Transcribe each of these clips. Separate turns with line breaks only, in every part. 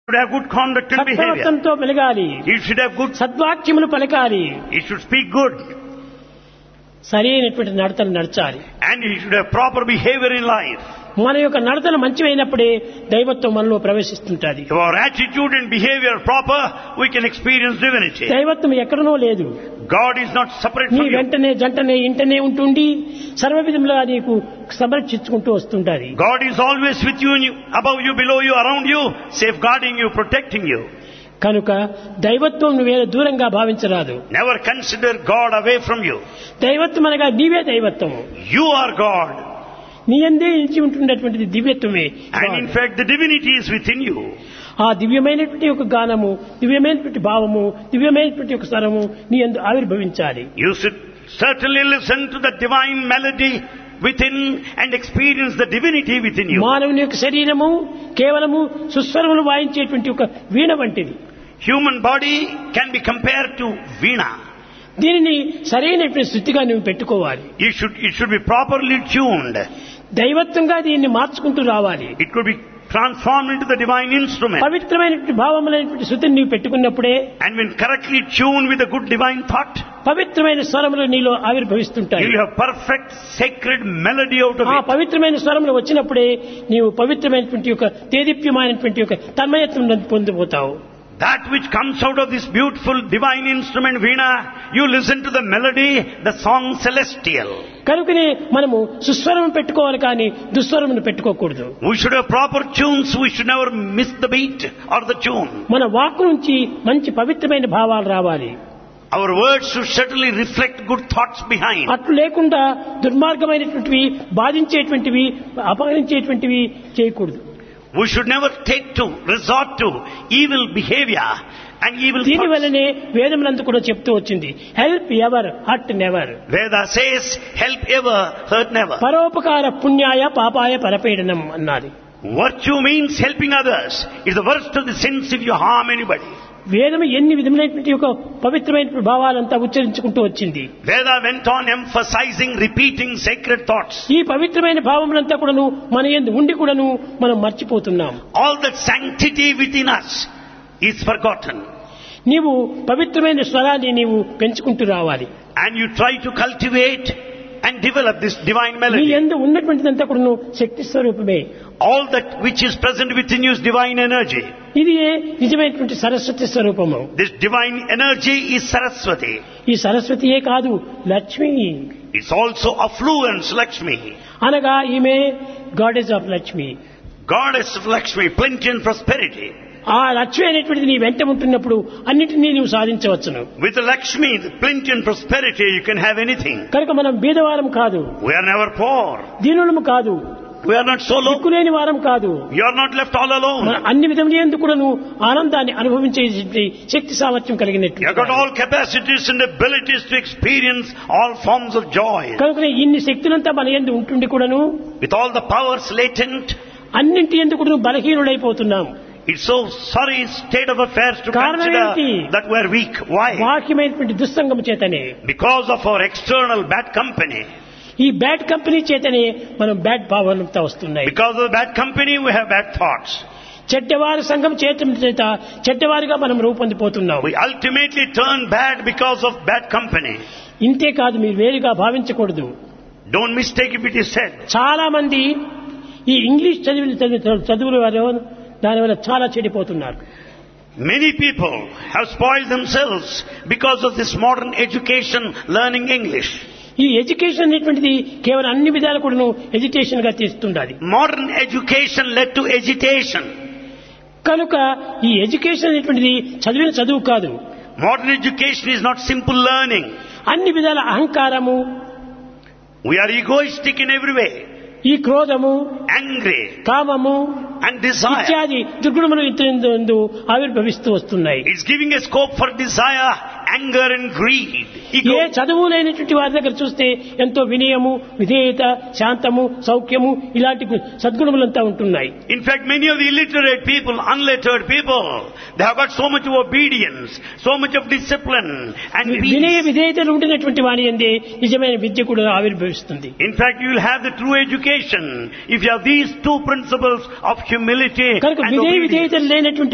should have good conduct and behavior.
సత్ప్రవర్తనతో మెలగాలి
He should have good,
సద్వాక్యములు పలకాలి
he should speak good.
సరైనటువంటి నడతలు నడచాలి
And he should have proper behavior in life.
మన యొక్క నడతలు మంచివైనప్పుడే దైవత్వం మనలో ప్రవేశిస్తుంటది
If our attitude and behavior are proper, we can experience divinity.
దైవత్వం ఎక్కడనో లేదు
God is not separate
నీ
from you.
వెంటనే జంటనే ఇంటనే ఉంటుండి సర్వ విధములుగా నీకు సంరక్షించుకుంటూ వస్తుంటాది
God is always with you, and you, above you, below you, around you, safeguarding you, protecting you.
కనుక దైవత్వం నువ్వేదో దూరంగా భావించరాదు
Never consider God away from you.
దైవత్వం అనగా నీవే దైవత్వము
You are God.
నీ అందే నిలిచి ఉంటున్నటువంటిది దివ్యత్వమే
And in fact, the divinity is within you.
ఆ దివ్యమైనటువంటి ఒక గానము దివ్యమైనటువంటి భావము దివ్యమైనటువంటి ఒక స్వరము నీ అందు ఆవిర్భవించాలి
You should certainly listen to the divine melody within and experience the divinity within you.
మానవుని యొక్క శరీరము కేవలము సుస్వరములు వాయించేటువంటి ఒక వీణ వంటిది
Human body can be compared to Veena.
దీనిని సరైనటువంటి స్థితిగా నువ్వు పెట్టుకోవాలి
You should, it should be properly tuned.
దైవత్వంగా దీన్ని మార్చుకుంటూ రావాలి
It could be transformed into the divine instrument.
పవిత్రమైనటువంటి భావములైనటువంటి శృతిని నీవు పెట్టుకున్నప్పుడే
And when correctly tuned with a good divine thought,
పవిత్రమైన స్వరములు నీలో ఆవిర్భవిస్తుంటాయి
you have perfect sacred melody out of
ఆ
it.
పవిత్రమైన స్వరములు వచ్చినప్పుడే నీవు పవిత్రమైనటువంటి ఒక తేదీప్యమైనటువంటి ఒక తన్మయత్వం పొందిపోతావు
That which comes out of this beautiful divine instrument Veena, you listen to the melody, the song celestial.
కనుకనే మనము సుస్వరం పెట్టుకోవాలి కానీ దుస్వరమును పెట్టుకోకూడదు
We should have proper tunes, we should never miss the beat or the tune.
మన వాక్కు నుంచి మంచి పవిత్రమైన భావాలు రావాలి
Our words should certainly reflect good thoughts behind.
అట్లు లేకుండా దుర్మార్గమైనటువంటివి బాధించేటువంటివి అపహరించేటువంటివి చేయకూడదు
We should never take to, resort to evil behavior and evil
దీని
thoughts.
వల్లనే వేదములందు కూడా చెప్తూ వచ్చింది help ever hurt never
Veda says, help ever, hurt never.
పరోపకార పుణ్యాయ పాపాయ పరపీడనం అన్నది
Virtue means helping others. It's the worst of the sins if you harm anybody.
వేదము ఎన్ని విధములైనటువంటి ఒక పవిత్రమైన భావాలంతా ఉచ్చరించుకుంటూ వచ్చింది
Veda went on emphasizing, repeating sacred thoughts.
ఈ పవిత్రమైన భావములంతా కూడాను మన ఎందు ఉండి కూడాను మనం మర్చిపోతున్నాం
All that sanctity within us is forgotten.
నీవు పవిత్రమైన స్వరాన్ని నీవు పెంచుకుంటూ రావాలి
And you try to cultivate and develop this divine
నీ
melody.
ఎందు ఉన్నటువంటిదంతా కూడాను శక్తి స్వరూపమే
All that which is present within you is divine energy.
ఇది నిజమైనటువంటి సరస్వతి స్వరూపము
This divine energy is Saraswati.
ఈ సరస్వతియే కాదు Lakshmi
It's also affluence, Lakshmi.
అనగా ఈమె goddess of Lakshmi
Goddess of Lakshmi, plenty and prosperity.
ఆ లక్ష్మి అనేటువంటిది నీ వెంట ఉంటున్నప్పుడు అన్నిటినీ నువ్వు సాధించవచ్చును
With the Lakshmi, the plenty and prosperity, you can have anything.
కనుక మనం బీదవారం కాదు
We are never poor.
దీనులము కాదు
We are not so low.
దిక్కులేని వారం కాదు
You are not left all
మన
alone.
అన్ని విధములు ఎందుకు కూడాను ఆనందాన్ని అనుభవించే శక్తి సామర్థ్యం కలిగినట్టు
You have got all capacities and abilities to experience all forms of joy.
కనుక ఇన్ని శక్తులంతా మన ఎందు ఉంటుండి కూడాను
With all the powers latent,
అన్నింటి ఎందుకు కూడాను బలహీనుడైపోతున్నాం
it's so sorry state of affairs to
కారణం
consider
ఏంటి?
that we are weak. Why?
బాహ్యమైనటువంటి దుస్సంగం చేతనే
Because of our external bad company.
ఈ బ్యాడ్ కంపెనీ చేతనే మనం బ్యాడ్ భావనతో వస్తున్నాయి
Because of the bad company, we have bad thoughts.
చెడ్డవారి సంఘం చేయటం చేత చెడ్డవారిగా మనం రూపొందిపోతున్నాం
We ultimately turn bad because of bad company.
ఇంతే కాదు మీరు వేరుగా భావించకూడదు
Don't mistake if it is said.
చాలా మంది ఈ ఇంగ్లీష్ చదివిన చదివి- చదువుల వారు దానివల్ల చాలా చెడిపోతున్నారు
Many people have spoiled themselves because of this modern education learning English.
ఈ ఎడ్యుకేషన్ అనేటువంటిది కేవలం అన్ని విధాలు కూడాను ఎడ్యుకేషన్ గా తీస్తుండాలి
Modern education led to agitation.
కనుక ఈ ఎడ్యుకేషన్ అనేటువంటిది చదివిన చదువు కాదు
Modern education is not simple learning.
అన్ని విధాల అహంకారము
We are egoistic in every way,
ఈ క్రోధము
angry
కామము
and desire.
ఇత్యాది దుర్గుణములు ఇందు ఆవిర్భవిస్తూ వస్తున్నాయి
It's giving a scope for desire, anger and greed. Ego.
ఏ చదువు లేనటువంటి వారి దగ్గర చూస్తే ఎంతో వినయము విధేయత శాంతము సౌఖ్యము ఇలాంటి గు- సద్గుణములంతా ఉంటున్నాయి
In fact, many of the illiterate people, unlettered people, they have got so much of obedience, so much of discipline and
వినయ
peace.
విధేయతలు ఉండినటువంటి వాని అందే నిజమైన విద్య కూడా ఆవిర్భవిస్తుంది
In fact, you will have the true education if you have these two principles of humility
కనుక
and
వినయ
obedience.
విధేయతలు లేనటువంటి వాడు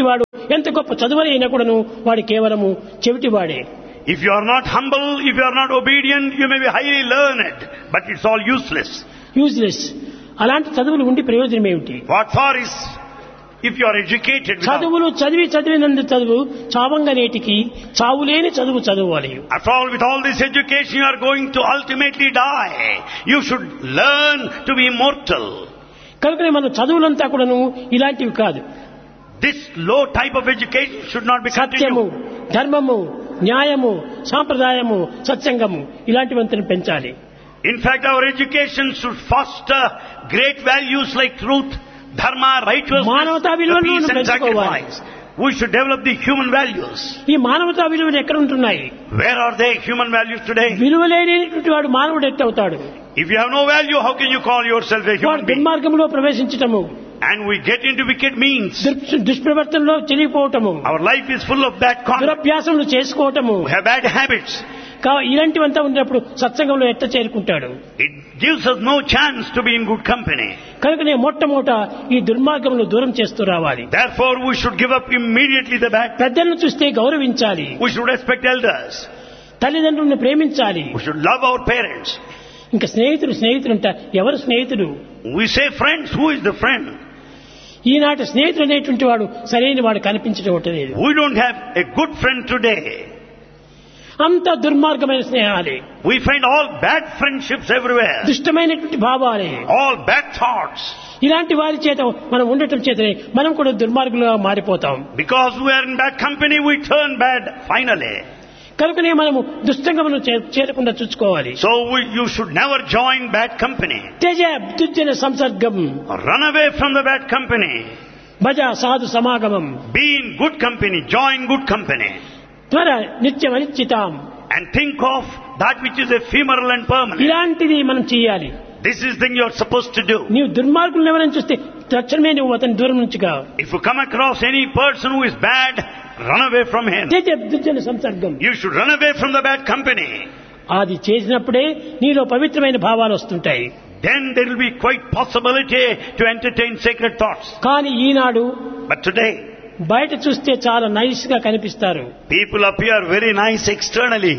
ఎంత గొప్ప చదువని అయినా కూడాను వాడు కేవలము చెవిటివాడే
If you are not humble, if you are not obedient, you may be highly learned, but it's all useless.
Useless అలాంటి చదువులు ఉండి ప్రయోజనం ఏమిటి
What for is if you are educated without,
చదువులు చదివి చదివినందు చదువు చావంగా నేటికి చావులేని చదువు చదువాలి
after all, with all this education, you are going to ultimately die. You should learn to be immortal.
కనుకనే మన చదువులంతా కూడాను ఇలాంటివి కాదు
This low type of education should not be
సత్యము
continued.
ధర్మము న్యాయము సాంప్రదాయము సత్సంగము ఇలాంటివంతను పెంచాలి
In fact, our education should foster great values like truth, dharma, righteousness,
మానవతా
the
విలువలను
peace and
పెంచుకోవాలి.
sacrifice. We should develop the human values.
ఈ మానవతా విలువలు ఎక్కడ ఉంటున్నాయి
Where are they, human values today?
విలువలేనటువంటి వాడు మానవుడు ఎట్టవుతాడు
If you have no value, how can you call yourself a
వాడు
human being?
దుర్మార్గంలో ప్రవేశించటము
And we get into wicked means.
దుర్- దుష్ప్రవర్తనలో చెలిగిపోవటము
Our life is full of bad conduct.
దురభ్యాసములు చేసుకోవటము
We have bad habits.
కా- ఇలాంటివంతా ఉన్నప్పుడు సత్సంగంలో ఎట్ట చేరుకుంటాడు
It gives us no chance to be in good company.
కనుకనే మొట్టమొదట ఈ దుర్మార్గములు దూరం చేస్తూ రావాలి
Therefore, we should give up immediately the bad.
పెద్దలను చూస్తే గౌరవించాలి
We should respect elders.
తల్లిదండ్రులను ప్రేమించాలి
We should love our parents.
ఇంకా స్నేహితుడు స్నేహితుడు అంట ఎవరు స్నేహితుడు
We say friends. Who is the friend?
ఈనాటి స్నేహితుడు అనేటువంటి వాడు సరైన వాడు కనిపించడం లేదు
We don't have a good friend today.
అంత దుర్మార్గమైన స్నేహాలే
We find all bad friendships everywhere.
దుష్టమైనటువంటి భావాలే
All bad thoughts.
ఇలాంటి వారి చేత మనం ఉండటం చేతనే మనం కూడా దుర్మార్గులుగా మారిపోతాం
Because we are in bad company, we turn bad finally.
కనుకనే మనము దుష్టంగమును చే- చేరకుండా చూసుకోవాలి
So we, you should never join bad company.
త్యజ దుర్జన సంసర్గం
Run away from the bad company.
భజ సాధు సమాగమం
Be in good company. Join good company.
త్వర నిత్యం అనిశ్చితాం
And think of that which is ephemeral and permanent.
ఇలాంటిది మనం చేయాలి
This is the thing you're supposed to do.
నీవు దుర్మార్గులను ఎవరైనా చూస్తే తక్షణమే నువ్వు అతని దూరం నుంచిగా
If you come across any person who is bad, run away from him.
త్యజ దుర్జన సంసర్గం
You should run away from the bad company.
అది చేసినప్పుడే నీలో పవిత్రమైన భావాలు వస్తుంటాయి
Then there will be quite possibility to entertain sacred thoughts.
కానీ ఈనాడు
But today,
బయట చూస్తే చాలా నైస్ గా కనిపిస్తారు
people appear very nice externally.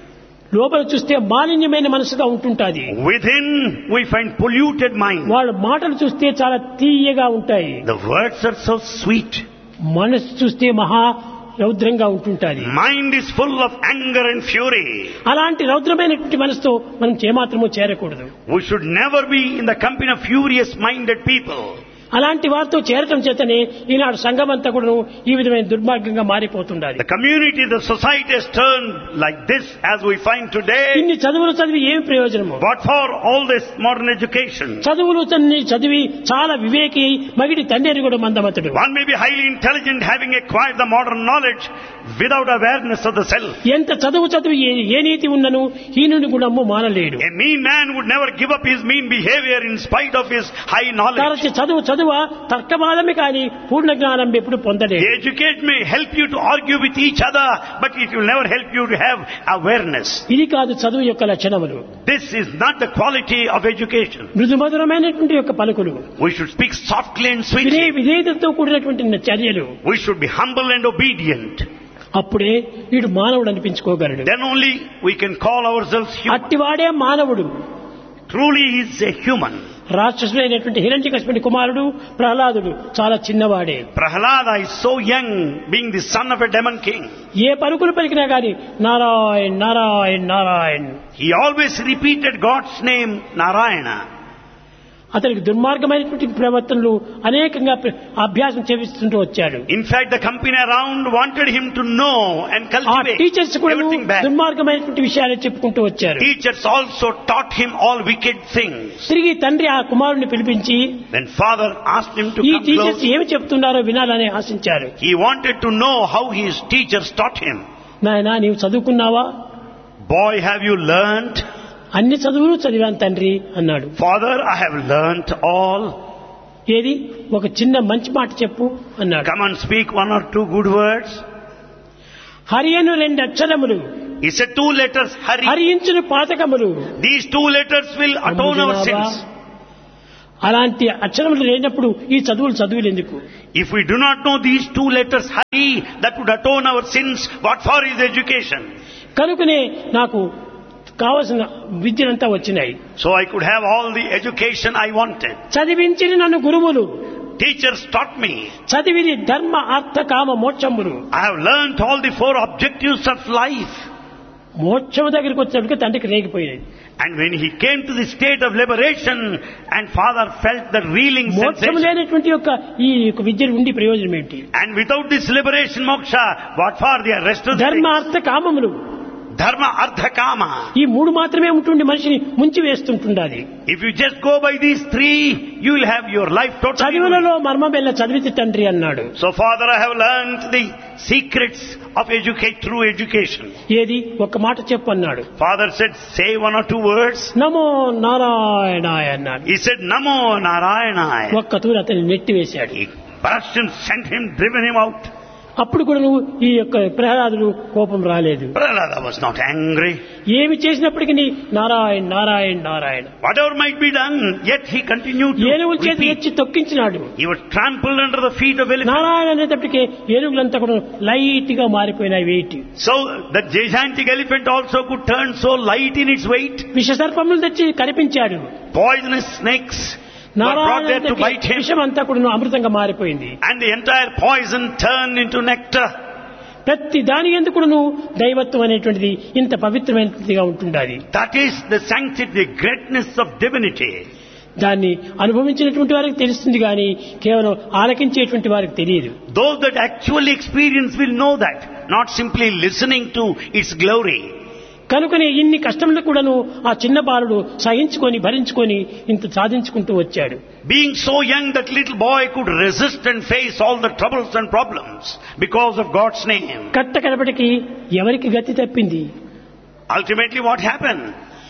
లోపల చూస్తే మాలిన్యమైన మనసుగా ఉంటుంటాది
Within, we find polluted mind.
వాళ్ళ మాటలు చూస్తే చాలా తీయగా ఉంటాయి
The words are so sweet.
మనసు చూస్తే మహా రౌద్రంగా ఉంటుంటాది
Mind is full of anger and fury.
అలాంటి రౌద్రమైనటువంటి మనసుతో మనం ఏమాత్రము చేరకూడదు
We should never be in the company of furious-minded people.
అలాంటి వారితో చేరటం చేతనే ఈనాడు సంఘం అంతా కూడా ఈ విధమైన దుర్మార్గంగా మారిపోతుండాలి
The community, the society has turned like this as we find today.
ఇన్ని చదువులు చదివి ఏమి ప్రయోజనము
What for all this modern education?
చదువులు చన్ని చదివి చాలా వివేకి మగిడి తండ్రి కూడా మందమతుడు
One may be highly intelligent having acquired the modern knowledge without awareness of the self.
ఎంత చదువు చదివి ఏ- ఏ నీతి ఉన్నను హీనుని గుణము మానలేడు
A mean man would never give up his mean behavior in spite of his high knowledge.
తరచి చదువు చదువ తర్కవాదమే కానీ పూర్ణ జ్ఞానం ఎప్పుడు
The
పొందలేడు
education may help you to argue with each other, but it will never help you to have awareness.
ఇది కాదు చదువు యొక్క లక్షణములు
This is not the quality of education.
మృదుమధురమైనటువంటి యొక్క పలుకులు
We should speak softly and
వినే
sweetly.
విధేయతతో కూడినటువంటి చర్యలు
We should be humble and obedient.
అప్పుడే వీడు మానవుడు అనిపించుకోగలడు
Then only we can call ourselves human.
అట్టివాడే మానవుడు
Truly he is a human.
రాక్షసుడైనటువంటి హిరణ్యకృష్ణుడి కుమారుడు ప్రహ్లాదుడు చాలా చిన్నవాడే
Prahlada is so young, being the son of a demon king.
ఏ పలుకులు పలికినా గాని Narayan Narayan Narayan
He always repeated God's name, Narayana.
అతనికి దుర్మార్గమైనటువంటి ప్రవర్తనలు అనేకంగా ప్ర- అభ్యాసం చేపిస్తుంటూ వచ్చాడు
In fact, the company around wanted him to know and
ఆ
cultivate
టీచర్స్ కూడా
everything bad.
దుర్మార్గమైనటువంటి విషయాలు చెప్పుకుంటూ వచ్చారు
Teachers also taught him all wicked things.
తిరిగి తండ్రి ఆ కుమారుని పిలిపించి
When father asked him to
ఈ
come
టీచర్స్
close,
ఏమి చెప్తున్నారో వినాలని ఆశించారు
he wanted to know how his teachers taught him.
నాయనా నీవు చదువుకున్నావా
Boy, have you learnt?
అన్ని చదువులు చదివాను తండ్రి అన్నాడు
Father, I have learnt all.
ఏది ఒక చిన్న మంచి మాట చెప్పు అన్నాడు
Come and speak one or two good words.
హరియను రెండు అక్షరములు
He said two letters, Hari.
హరించిన పాతకములు
These two letters will atone our sins.
అలాంటి అక్షరములు లేనప్పుడు ఈ చదువులు చదువులు ఎందుకు
If we do not know these two letters, Hari, that would atone our sins. What for is education?
కనుకనే నాకు కావలసిన విద్యలంతా వచ్చినాయి
So I could have all the education I wanted.
చదివించిన నన్ను గురువులు
Teachers taught me.
చదివిని ధర్మ అర్థ కామ మోక్షములు
I have learnt all the four objectives of life.
మోక్షము దగ్గరికి వచ్చేటప్పటికి తండ్రికి రేగిపోయినది
And when he came to the state of liberation and father felt the reeling
మోక్షము
sensation.
లేనటువంటి యొక్క ఈ యొక్క విద్యలు ఉండి ప్రయోజనం ఏంటి
And without this liberation moksha, what for the rest of the
ధర్మ
things?
అర్థ కామములు
Dharma, Artha, Kama.
ఈ మూడు మాత్రమే ఉంటుండి మనిషిని ముంచి వేస్తుంటుండాలి
If you just go by these three, you will have your life totally. ruined.
చదువులలో మర్మం వెళ్ళ చదివితే తండ్రి అన్నాడు
So father, I have learnt the secrets of educate through education.
ఏది ఒక మాట చెప్పు అన్నాడు
Father said, say one or two words.
నమో నారాయణాయ అన్నాడు
He said, Namo Narayana.
ఒక్క తూరు అతన్ని నెట్టివేశాడు
He burst and sent him, driven him out.
అప్పుడు కూడా నువ్వు ఈ యొక్క ప్రహ్లాదుడు కోపం రాలేదు
Prahlada was not angry.
ఏమి చేసినప్పటికీ Narayana Narayana Narayana
Whatever might be done, yet he continued to
ఏనుగుల చేతి
repeat.
ఎచ్చి తొక్కించినాడు
He was trampled under the feet of elephants.
Narayana అనేటప్పటికీ ఏనుగులంతా కూడా లైట్ గా మారిపోయినాయి weight
So the gigantic elephant also could turn so light in its weight.
విషసర్పములు తెచ్చి కనిపించాడు
Poisonous snakes were brought
Narayana
there to bite him.
విషం అంతా కూడా అమృతంగా మారిపోయింది
And the entire poison turned into nectar.
ప్రతి దాని ఎందుకు నువ్వు దైవత్వం అనేటువంటిది ఇంత పవిత్రమైనదిగా ఉంటుండాలి
That is the sanctity, the greatness of divinity.
దాన్ని అనుభవించినటువంటి వారికి తెలుస్తుంది కానీ కేవలం ఆలకించేటువంటి వారికి తెలియదు
Those that actually experience will know that, not simply listening to its glory.
కనుకనే ఇన్ని కష్టములు కూడాను ఆ చిన్న బాలుడు సహించుకొని భరించుకొని ఇంత సాధించుకుంటూ వచ్చాడు
Being so young, that little boy could resist and face all the troubles and problems because of God's name.
కట్ట కడపటికి ఎవరికి గతి తప్పింది
Ultimately, what happened?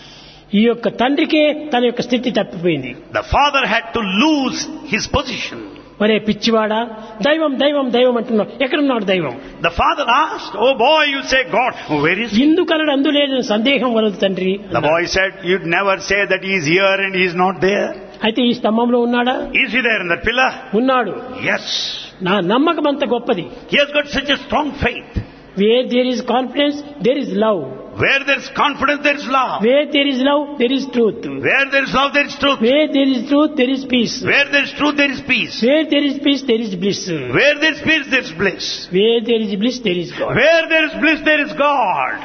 ఈ యొక్క తండ్రికే తన యొక్క స్థితి తప్పిపోయింది
The father had to lose his position.
మరే పిచ్చివాడా దైవం దైవం దైవం అంటున్నావు ఎక్కడున్నాడు దైవం
The father asked, Oh boy, you say God, where is he?
ఇందు కలడు అందులేని సందేహం వలదు తండ్రి
The boy said, You'd never say that he is here and he is not there.
అయితే ఈ స్తంభంలో ఉన్నాడా
Is he there in that pillar?
ఉన్నాడు
Yes.
నా నమ్మకం అంత గొప్పది
He has got such a strong faith.
Where there is confidence there is love
Where there is confidence, there is love.
Where there is love there is truth
Where there is love, there is truth.
Where there is truth there is peace
Where there is truth, there is peace.
Where there is peace there is bliss
Where there is peace, there is bliss.
Where there is bliss there is God
Where there is bliss, there is God.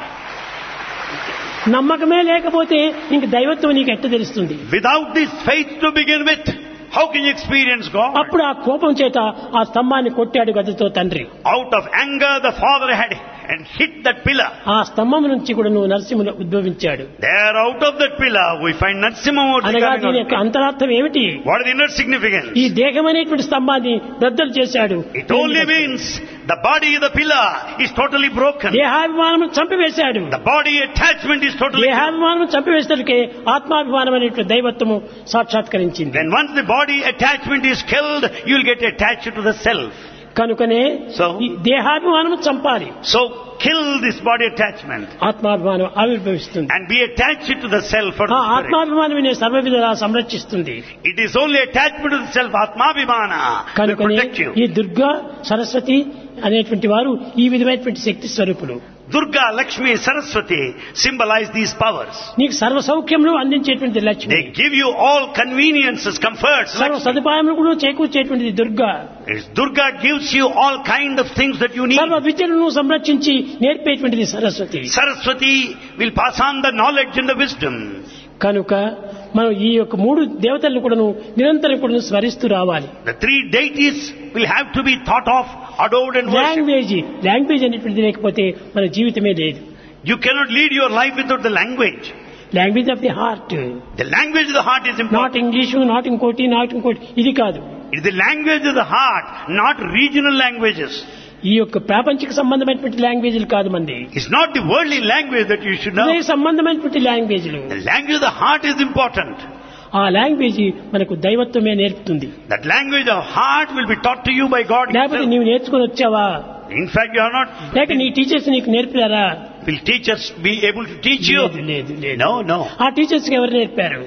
నమ్మకమే లేకపోతే ఇంక దైవత్వం నీకు ఎట్ట తెలుస్తుంది
Without this faith to begin with, how can you experience God?
అప్పుడు ఆ కోపం చేత ఆ స్తంభాన్ని కొట్టాడు గదతో తండ్రి
Out of anger, the father had and hit that pillar.
ఆ స్తంభం నుంచి కూడా నువ్వు Narasimhulu ఉద్భవించాడు
There, out of that pillar, we find Narsimhamurti
అనగా
coming
దీని యొక్క
out.
అంతరార్థం ఏమిటి
What is the inner significance?
ఈ దేహం అనేటువంటి స్తంభాన్ని బద్దలు చేశాడు
It only means the body of the pillar is totally broken.
దేహాభిమానం చంపివేశాడు
The body attachment is totally
దేహాభిమానం చంపివేసేటకే ఆత్మాభిమానం అనేటువంటి దైవత్వము సాక్షాత్కరించింది
When once the body attachment is killed, you will get attached to the self.
కనుకనే
So?
ఈ దేహాభిమానం చంపాలి
So kill this body attachment
ఆత్మాభిమానం ఆవిర్భవిస్తుంది
and be attached to the self or
ఆ
the spirit.
ఆత్మాభిమానం నేను సర్వవిధలా సంరక్షిస్తుంది
It is only attachment to the self, Atmabhimana, will
కనుకనే
protect you.
ఈ దుర్గా సరస్వతి అనేటువంటి వారు ఈ విధమైనటువంటి శక్తి స్వరూపులు
Durga, Lakshmi, Saraswati symbolize these powers.
నీకు సర్వ సౌఖ్యములు అందించేటువంటి Lakshmi
They give you all conveniences, comforts.
సర్వ
Lakshmi.
సదుపాయములు కూడా చేకూర్చేటువంటిది Durga
It's Durga gives you all kind of things that you need.
సర్వ విద్యలను సంరక్షించి నేర్పేటువంటిది Saraswati
Saraswati will pass on the knowledge and the wisdom.
కనుక మనం ఈ యొక్క మూడు దేవతలను కూడాను నిరంతరం కూడా స్మరిస్తూ రావాలి
The three deities will have to be thought of, adored and worshipped.
Language language అనేటువంటిది లేకపోతే మన జీవితమే లేదు
You cannot lead your life without the language.
Language of the heart
The language of the heart is
not
important.
English not ఇంకోటి not ఇంకోటి ఇది కాదు
It is the language of the heart, not regional languages.
ఈ యొక్క ప్రాపంచిక సంబంధమైనటువంటి లాంగ్వేజ్లు కాదు మంది
It's not the worldly language that you should know.
హృదయ సంబంధమైనటువంటి లాంగ్వేజ్లు
The language of the heart is important.
ఆ లాంగ్వేజ్ మనకు దైవత్వమే నేర్పుతుంది
That language of heart will be taught to you by God
లేకపోతే
himself.
నీవు నేర్చుకుని వచ్చావా
In fact, you are not,
లేక నీ టీచర్స్ నీకు నేర్పారా
will teachers be able to teach you?
లేదు లేదు లేదు
No, no.
ఆ టీచర్స్ ఎవరు నేర్పారు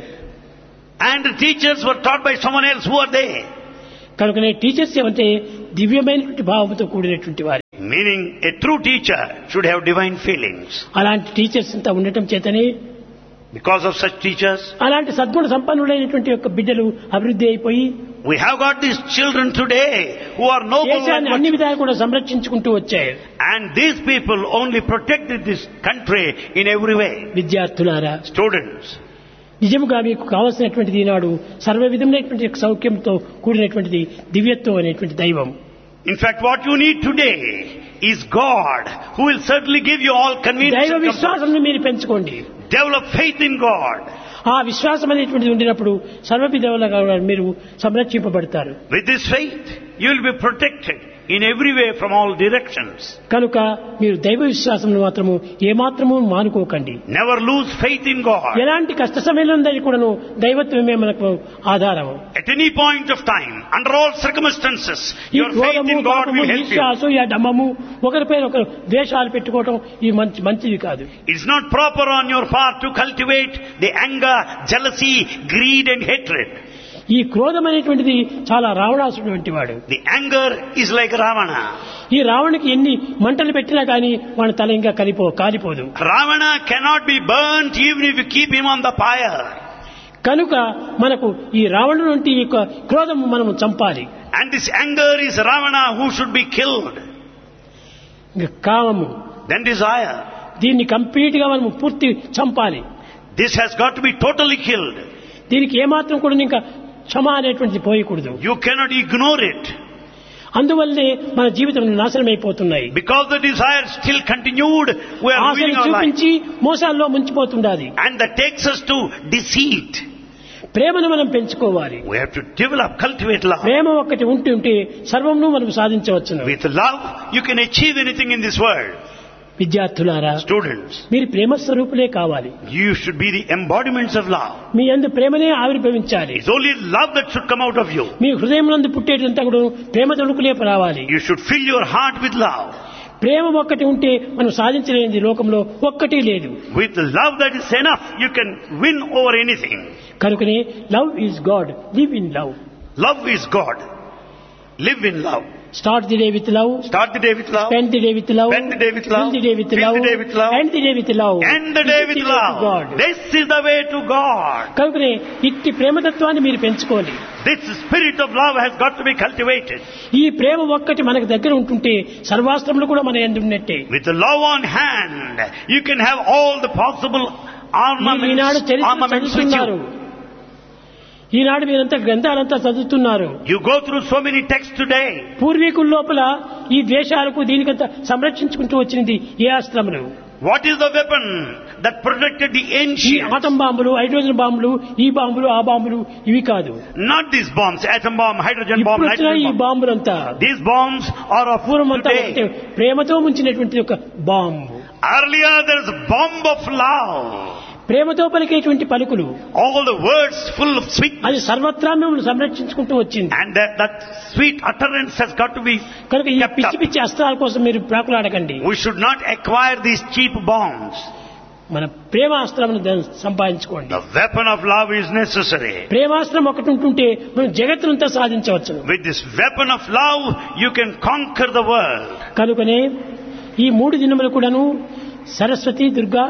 And the teachers were taught by someone else. Who are they?
కనుక నేను టీచర్స్ ఏమంటే దివ్యమైనటువంటి భావంతో కూడినటువంటి వారు
Meaning a true teacher should have divine feelings.
అలాంటి టీచర్స్ అంతా ఉండటం చేతనే
Because of such teachers,
అలాంటి సద్గుణ సంపన్నులైనటువంటి యొక్క బిడ్డలు అభివృద్ధి అయిపోయి
we have got these children today who are noble
దేశాన్ని
and
అన్ని విధాలు కూడా సంరక్షించుకుంటూ వచ్చాయి
And these people only protected this country in every way.
విద్యార్థులారా
Students,
నిజముగా మీకు కావలసినటువంటిది ఈనాడు సర్వ విధమైనటువంటి యొక్క సౌఖ్యంతో కూడినటువంటిది దివ్యత్వం అనేటువంటి దైవం
in fact, what you need today is God, who will certainly give you all convenience
దైవ
and comfort.
విశ్వాసం మీరు పెంచుకోండి
Develop faith in God.
ఆ విశ్వాసం అనేటువంటిది ఉండినప్పుడు సర్వ విధములుగా మీరు సంరక్షింపబడతారు
With this faith, you will be protected in every way from all directions.
కనుక మీరు దైవ విశ్వాసం మాత్రము ఏమాత్రము మానుకోకండి
Never lose faith in God.
ఎలాంటి కష్ట సమయంలో కూడాను దైవత్వమే మనకు ఆధారం
At any point of time, under all circumstances,
ఈ
your faith
క్రోధము
in God
పాపము
will help you.
ఈర్ష్య అసూయ డమ్మము ఒకరిపై ఒకరు ద్వేషాలు పెట్టుకోవటం ఇది మంచి మంచిది కాదు
It's not proper on your part to cultivate the anger, jealousy, greed and hatred.
ఈ క్రోధం అనేటువంటిది చాలా రావణాసుడు వంటి వాడు
The anger is like Ravana.
ఈ రావణుకి ఎన్ని మంటలు పెట్టినా కానీ వాడి తల ఇంకా కలిపో కాలిపోదు
Ravana cannot be burnt even if you keep him on the fire.
కనుక మనకు ఈ రావణుడు వంటి ఈ యొక్క క్రోధం మనం చంపాలి
And this anger is Ravana who should be killed.
ఇంకా కామము
Then desire.
దీన్ని కంప్లీట్ గా మనం పూర్తి చంపాలి
This has got to be totally killed.
దీనికి ఏమాత్రం కూడా ఇంకా క్షమ అనేటువంటిది పోయకూడదు
You cannot ignore it.
అందువల్లే మన జీవితం నాశనం అయిపోతున్నాయి
Because the desire still continued, we are
ఆశను
ruining our life.
చూపించి మోసాల్లో ముంచిపోతుండాలి
And that takes us to deceit.
ప్రేమను మనం పెంచుకోవాలి
We have to develop, cultivate love.
ప్రేమ ఒక్కటి ఉంటుంటే సర్వమును మనం సాధించవచ్చును
With love, you can achieve anything in this world.
విద్యార్థులారా
Students,
మీరు ప్రేమ స్వరూపులే కావాలి
you should be the embodiments of love.
మీ అందు ప్రేమనే ఆవిర్భవించాలి
It's only love that should come out of you.
మీ హృదయం నందు పుట్టేటంతా కూడా ప్రేమ తొడుకులే రావాలి
You should fill your heart with love.
ప్రేమ ఒక్కటి ఉంటే మనం సాధించలేనిది లోకంలో ఒక్కటి లేదు
With love that is enough, you can win over anything.
కనుకనే love is God live in love
Love is God. Live in love.
Start the day with love
Start the day with love.
Spend the day with love
Spend the day with love.
The day with
Fill
love
the day with love.
End the day with love
End the day with love.
God
This is the way to God.
కనుకనే ఇట్టి ప్రేమతత్వాన్ని మీరు పెంచుకోండి
This spirit of love has got to be cultivated.
ఈ ప్రేమ ఒక్కటి మనకు దగ్గర ఉంటుంటే సర్వాస్త్రములు కూడా మన ఎందు ఉన్నట్టే
With the love on hand, you can have all the possible
మీరు ఈనాడు
armaments,
చరిత్ర
armaments with
చదువుతున్నారు
you.
ఈనాడు మీరంతా గ్రంథాలంతా చదువుతున్నారు
You go through so many texts today.
పూర్వీకుల లోపల ఈ ద్వేషాలకు దీనికంతా సంరక్షించుకుంటూ వచ్చినది ఏ అస్త్రములు
What is the weapon that protected the
ఈ
ancients?
ఆటం బాంబులు హైడ్రోజన్ బాంబులు ఈ బాంబులు ఆ బాంబులు ఇవి కాదు
Not these bombs, atom bomb, hydrogen bomb,
ఇప్పుడు వచ్చిన
nitrogen
ఈ
bomb.
బాంబులంతా
These bombs are of
పూర్వమంతా ఒకటే
today.
ప్రేమతో ముంచినటువంటి ఒక bomb
Earlier there is a bomb of love.
ప్రేమతో పలికేటువంటి పలుకులు
All the words full of sweet.
అది సర్వత్రా మిమ్మల్ని సంరక్షించుకుంటూ వచ్చింది
And that, that sweet utterance has got to be
కనుక ఈ
kept
పిచ్చి
up.
పిచ్చి అస్త్రాల కోసం మీరు ప్రాకులాడకండి
We should not acquire these cheap bombs.
మన ప్రేమాస్త్రమును ద- సంపాదించుకోండి
The weapon of love is necessary.
ప్రేమాస్త్రం ఒకటి ఉంటుంటే మనం జగత్తునంతా సాధించవచ్చు
With this weapon of love, you can conquer the world.
కనుకనే ఈ మూడు దినములు కూడాను సరస్వతి దుర్గా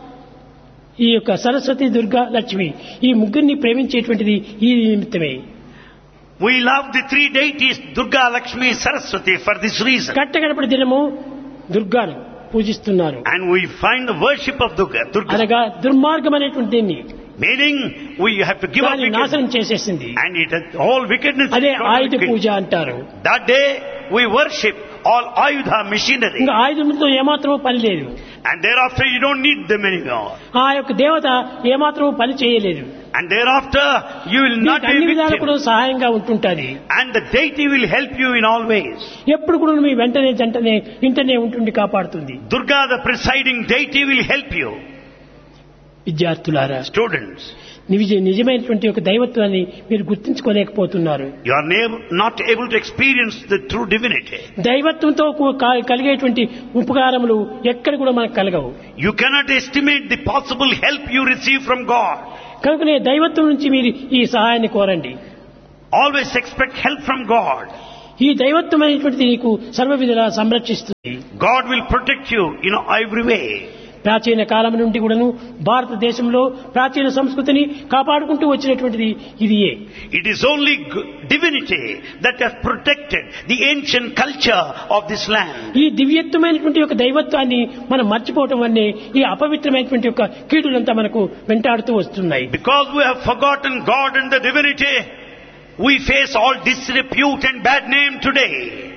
ఈ యొక్క సరస్వతి దుర్గా లక్ష్మి ఈ ముగ్గురిని ప్రేమించేటువంటిది ఈ నిమిత్తమే
We love the three deities, Durga, Lakshmi, Saraswati, for this reason.
కట్టగడపటి దినము దుర్గాను పూజిస్తున్నారు
And we find the worship of Durga, Durga.
అనగా దుర్మార్గం అనేటువంటి దీన్ని
Meaning, we have to give up
దాన్ని
wickedness.
నాశనం చేసేసింది
And it has, all wickedness is
అదే
totally
ఆయుధ
wicked.
పూజ అంటారు
That day, we worship all Ayudha machinery.
ఇంకా ఆయుధంతో ఏమాత్రమూ పని లేదు
And thereafter, you don't need them anymore.
ఆ యొక్క దేవత ఏమాత్రమూ పని చేయలేదు
And thereafter, you will not
మీకు అన్ని
be
విధాలు కూడా
victim.
సహాయంగా ఉంటుంటది
And the deity will help you in all ways.
ఎప్పుడు కూడా మీ వెంటనే జంటనే ఇంటనే ఉంటుండి కాపాడుతుంది
Durga, the presiding deity, will help you.
విద్యార్థులారా
Students,
నిజ నిజమైనటువంటి ఒక దైవత్వాన్ని మీరు గుర్తించుకోలేకపోతున్నారు
you are ne- not able to experience the true divinity.
దైవత్వంతో కు- కా- కలిగేటువంటి ఉపకారములు ఎక్కడ కూడా మనకు కలగవు
You cannot estimate the possible help you receive from God.
కనుకనే దైవత్వం నుంచి మీరు ఈ సహాయాన్ని కోరండి
Always expect help from God.
ఈ దైవత్వమైనటువంటిది నీకు సర్వ విధులా సంరక్షిస్తుంది
God will protect you in every way.
ప్రాచీన కాలం నుండి కూడాను భారతదేశంలో ప్రాచీన సంస్కృతిని కాపాడుకుంటూ వచ్చినటువంటిది ఇదియే
It is only g- divinity that has protected the ancient culture of this land.
ఈ దివ్యత్వమైనటువంటి యొక్క దైవత్వాన్ని మనం మర్చిపోవటం వల్లే ఈ అపవిత్రమైనటువంటి యొక్క కీడులంతా మనకు వెంటాడుతూ వస్తున్నాయి
Because we have forgotten God and the divinity, we face all disrepute and bad name today.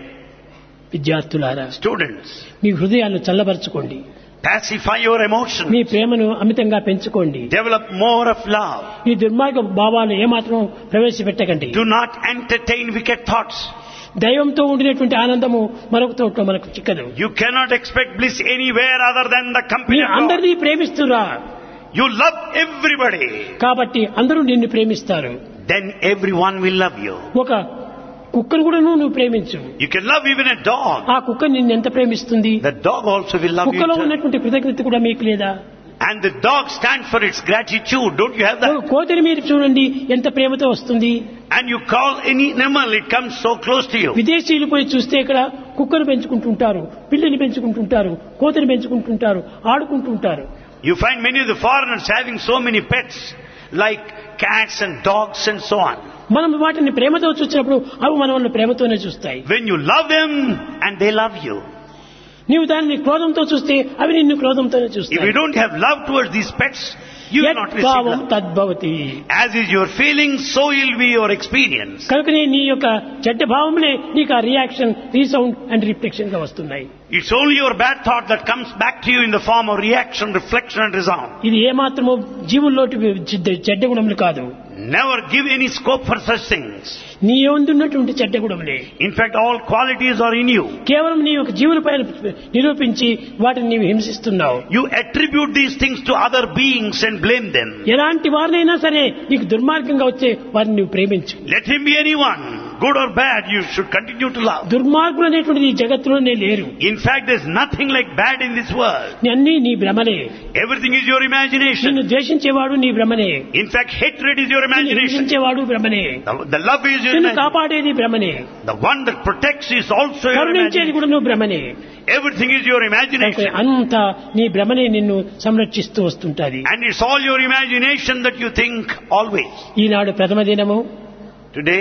విద్యార్థులారా
Students,
మీ హృదయాలను చల్లబరచుకోండి
pacify your emotions.
మీ ప్రేమను అమితంగా పెంచుకోండి
Develop more of love.
ఈ దుర్మార్గ భావాలు ఏమాత్రం ప్రవేశపెట్టకండి
Do not entertain wicked thoughts.
దైవంతో ఉండినటువంటి ఆనందము మరొక చోట్ల మనకు చిక్కదు
You cannot expect bliss anywhere other than the company
మీరు
of God.
అందరినీ ప్రేమిస్తురా
You love everybody.
కాబట్టి అందరూ నిన్ను ప్రేమిస్తారు
Then everyone will love you.
ఒక కుక్కను కూడా నువ్వు ప్రేమించు
You can love even a dog.
ఆ కుక్క నిన్ను ఎంత ప్రేమిస్తుంది
The dog also will love you.
కుక్కలో
too.
ఉన్నటువంటి కృతజ్ఞత కూడా మీకు లేదా
And the dog stands for its gratitude. Don't you have
ఒక
that?
కోతిని మీరు చూడండి ఎంత ప్రేమతో వస్తుంది
And you call any animal, it comes so close to you.
విదేశీయులు పోయి చూస్తే ఇక్కడ కుక్కను పెంచుకుంటుంటారు పిల్లిని పెంచుకుంటుంటారు కోతిని పెంచుకుంటుంటారు ఆడుకుంటుంటారు
You find many of the foreigners having so many pets, like cats and dogs and so on.
మనం వాటిని ప్రేమతో చూసినప్పుడు అవి మనల్ని ప్రేమతోనే చూస్తాయి
When you love them and they love you.
నీవు దానిని క్రోధంతో చూస్తే అవి నిన్ను క్రోధంతోనే
If
చూస్తాయి
you don't have love towards these pets, you will not receive
యద్భావం
love.
తద్భవతి
As is your feeling, so will be your experience.
కనుకనే నీ యొక్క చెడ్డ భావములే నీకు ఆ రియాక్షన్ రీసౌండ్ అండ్ రిఫ్లెక్షన్ గా వస్తున్నాయి
It's only your bad thought that comes back to you in the form of reaction, reflection and resound.
ఇది ఏమాత్రమో జీవుల్లోటి చెడ్డ- చెడ్డ గుణములు కాదు
Never give any scope for such things.
నీ ఉన్నటువంటి చెడ్డ గుణములే
In fact, all qualities are in you.
కేవలం నీ యొక్క జీవుల పైన నిరూపించి వాటిని నీవు హింసిస్తున్నావు
You attribute these things to other beings and blame them.
ఎలాంటి వారినైనా సరే నీకు దుర్మార్గంగా వచ్చే వారిని నువ్వు ప్రేమించు
Let him be anyone, good or bad, you should continue to love.
దుర్మార్గులు అనేటువంటిది ఈ జగత్తులోనే లేరు
In fact, there's nothing like bad in this world.
అన్నీ నీ భ్రమలే
Everything is your imagination.
నిన్ను ద్వేషించేవాడు నీ భ్రమనే
In fact, hatred is your
నిన్ను
imagination.
హింసించేవాడు భ్రమనే
The, the love is your
నిన్ను
imagination.
కాపాడేది భ్రమనే
The one that protects is also your
కరుణించేది
imagination.
కూడా నువ్వు భ్రమనే
Everything is your imagination.
అంతా నీ భ్రమనే నిన్ను సంరక్షిస్తూ వస్తుంటది
And it's all your imagination that you think always.
ఈనాడు ప్రథమ దినము
Today,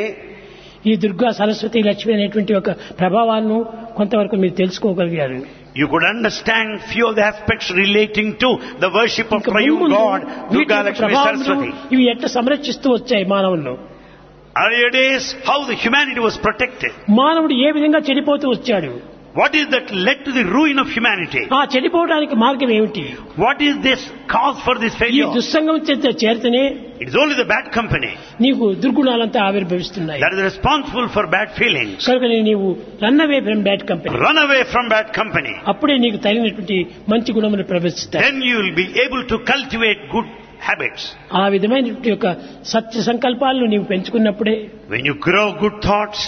ఈ దుర్గా సరస్వతి లక్ష్మి అనేటువంటి ఒక ప్రభావాలను కొంతవరకు మీరు తెలుసుకోగలిగారు
you could understand few of the aspects relating to the worship of
ఇంకా
Triune
ముందు
God,
వీటి
Durga
యొక్క
Lakshmi
ప్రభావములు
Saraswati.
ఇవి ఎట్లా సంరక్షిస్తూ వచ్చాయి మానవులను
Earlier days, how the humanity was protected.
మానవుడు ఏ విధంగా చెడిపోతూ వచ్చాడు
What is that led to the ruin of humanity?
ఆ చెడిపోవడానికి మార్గం ఏమిటి
What is this cause for this
ఈ
failure?
దుస్సంగం చేత చేరితేనే
It is only the bad company
నీకు దుర్గుణాలంతా ఆవిర్భవిస్తున్నాయి
that is responsible for bad feelings.
కనుక నీవు run away from bad company
Run away from bad company.
అప్పుడే నీకు తగినటువంటి మంచి గుణములు ప్రవేశిస్తాయి
Then you will be able to cultivate good habits.
ఆ విధమైనటువంటి యొక్క సత్య సంకల్పాలను నీవు పెంచుకున్నప్పుడే
When you grow good thoughts,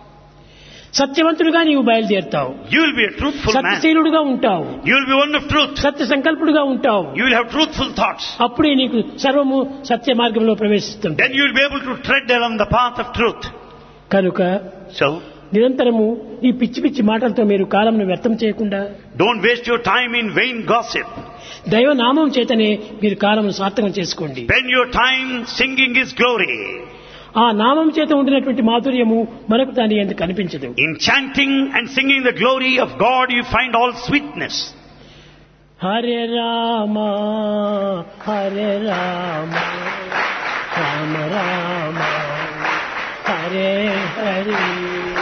సత్యవంతుడుగా నీవు బయలుదేరుతావు
you will be a truthful man.
సత్యశీలుడుగా ఉంటావు
You will be one of truth.
సత్య సంకల్పుడుగా ఉంటావు
You will have truthful thoughts.
అప్పుడే నీకు సర్వము సత్య మార్గంలో ప్రవేశిస్తుంది
Then you will be able to tread along the path of truth.
కనుక
So,
నిరంతరము ఈ పిచ్చి పిచ్చి మాటలతో మీరు కాలంను వ్యర్థం చేయకుండా
don't waste your time in vain gossip.
దైవనామం చేతనే మీరు కాలమును సార్థకం చేసుకోండి
Spend your time singing His glory.
ఆ నామం చేత ఉండినటువంటి మాధుర్యము మనకు దాని ఎందుకు కనిపించదు
In chanting and singing the glory of God, you find all sweetness.
Hare Rama Hare Rama Rama Rama Hare Hari